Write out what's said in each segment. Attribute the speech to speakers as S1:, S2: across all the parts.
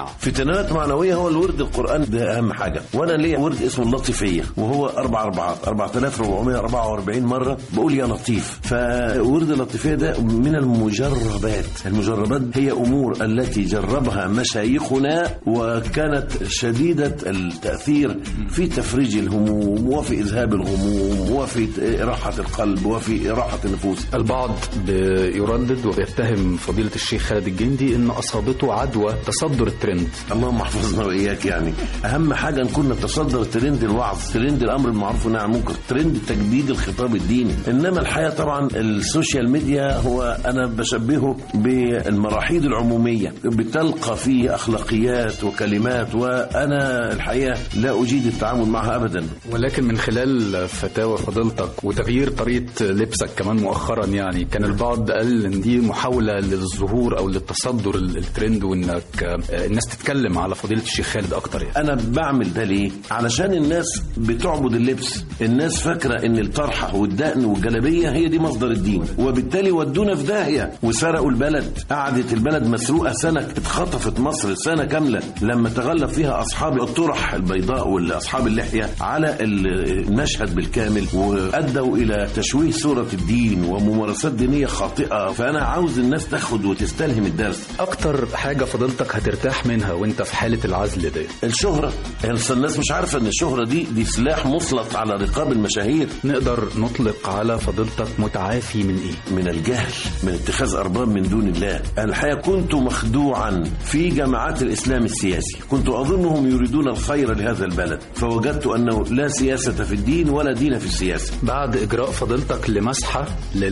S1: الاجتماع
S2: فتنات معنويه هو الورد القران ده اهم حاجه وانا ليا ورد اسمه اللطيفيه وهو اربع اربعات 4444 مره بقول يا لطيف فورد اللطيفيه ده من المجربات المجربات هي امور التي جربها مشايخنا وكانت شديده التاثير في تفريج الهموم وفي اذهاب الغموم وفي راحه القلب وفي راحه النفوس
S1: البعض بيردد وبيتهم فضيلة الشيخ خالد الجندي ان اصابته عدوى تصدر الترند
S2: اللهم احفظنا واياك يعني اهم حاجه نكون نتصدر ترند الوعظ ترند الامر بالمعروف والنهي عن المنكر ترند تجديد الخطاب الديني انما الحقيقه طبعا السوشيال ميديا هو انا بشبهه بالمراحيض العموميه بتلقى فيه اخلاقيات وكلمات وانا الحقيقه لا اجيد التعامل معها ابدا
S1: ولكن من خلال فتاوى فضيلتك وتغيير طريقة لبسك كمان مؤخرا يعني كان البعض قال ان دي محاولة للظهور او للتصدر ال- الترند وانك آه، الناس تتكلم على فضيلة الشيخ خالد اكتر يعني
S2: انا بعمل ده ليه علشان الناس بتعبد اللبس الناس فاكره ان الطرحه والدقن والجلابيه هي دي مصدر الدين وبالتالي ودونا في داهيه وسرقوا البلد قعدت البلد مسروقه سنه اتخطفت مصر سنه كامله لما تغلب فيها اصحاب الطرح البيضاء واصحاب اللحيه على المشهد بالكامل وادوا الى تشويه صوره الدين وممارسات دينيه خاطئه فانا عاوز الناس تاخد وتستلهم الدرس
S1: اكتر حاجة فضيلتك هترتاح منها وانت في حالة العزل دي
S2: الشهرة أصل الناس مش عارفة ان الشهرة دي دي سلاح مسلط على رقاب المشاهير
S1: نقدر نطلق على فضيلتك متعافي من ايه
S2: من الجهل من اتخاذ أرباب من دون الله الحقيقة كنت مخدوعا في جماعات الإسلام السياسي كنت أظنهم يريدون الخير لهذا البلد فوجدت أنه لا سياسة في الدين ولا دين في السياسة
S1: بعد اجراء فضيلتك لمسحة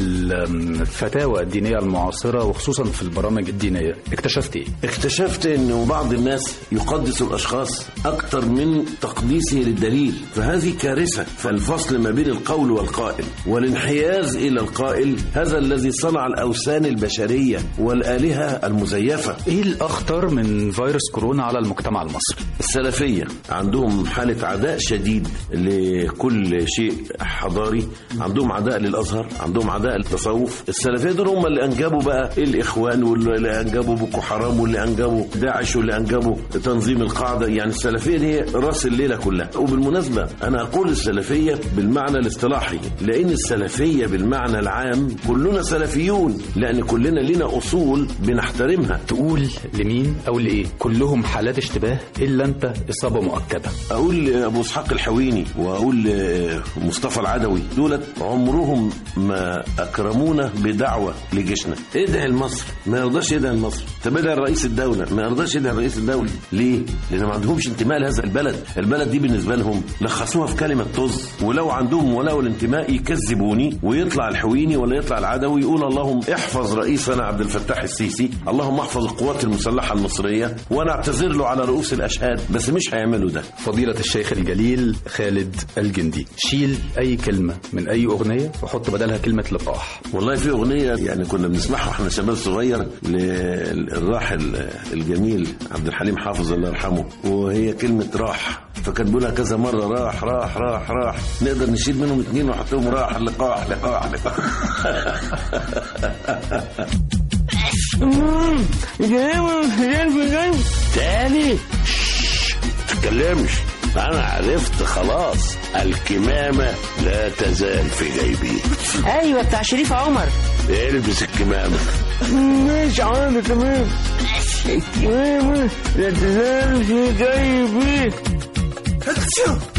S1: للفتاوى الدينية المعاصرة وخصوصا في البرامج الدينية اكتشفت ايه
S2: اكتشفت أن بعض الناس يقدس الأشخاص أكثر من تقديسه للدليل فهذه كارثة فالفصل ما بين القول والقائل والانحياز إلى القائل هذا الذي صنع الأوثان البشرية والآلهة المزيفة
S1: ايه الاخطر من فيروس كورونا على المجتمع المصري
S2: السلفية عندهم حالة عداء شديد لكل شيء حضاري عندهم عداء للأزهر عندهم عداء للتصوف السلفية دول هم اللي أنجبوا بقى الإخوان واللي أنجبوا بوكو حرام واللي أنجبوا داعش واللي أنجبوا تنظيم القاعدة يعني السلفية دي هي رأس الليلة كلها وبالمناسبة أنا أقول السلفية بالمعنى الاصطلاحي لأن السلفية بالمعنى العام كلنا سلفيون لأن كلنا لنا أصول بنحترمها
S1: تقول لمين او لايه كلهم حالات اشتباه الا انت اصابة مؤكدة
S2: اقول لابو اسحاق الحويني واقول لمصطفى العدوي دولت عمرهم ما اكرمونا بدعوه لجيشنا ادعي لمصر ما يرضاش يدعي لمصر طب ادعي لرئيس الدوله ما يرضاش يدعي لرئيس الدوله ليه؟ لان ما عندهمش انتماء لهذا البلد البلد دي بالنسبه لهم لخصوها في كلمه طز ولو عندهم ولاء الانتماء يكذبوني ويطلع الحويني ولا يطلع العدوي يقول اللهم احفظ رئيسنا عبد الفتاح السيسي اللهم احفظ القوات المسلحه المصريه وانا اعتذر له على رؤوس الاشهاد بس مش هيعملوا ده
S1: فضيلة الشيخ الجليل خالد الجندي شيل أي كلمة من أي أغنية وحط بدلها كلمة لقاح
S2: والله في اغنيه يعني كنا بنسمعها واحنا شباب صغير للراحل الجميل عبد الحليم حافظ الله يرحمه وهي كلمه راح فكان بيقولها كذا مره راح راح راح راح نقدر نشيل منهم اثنين ونحطهم راح لقاح لقاح لقاح
S3: تاني شش، تتكلمش انا عرفت خلاص الكمامة لا تزال في جيبي
S4: ايوه بتاع شريف عمر
S3: البس الكمامة
S4: مش عامل تمام الكمامة لا تزال في جيبي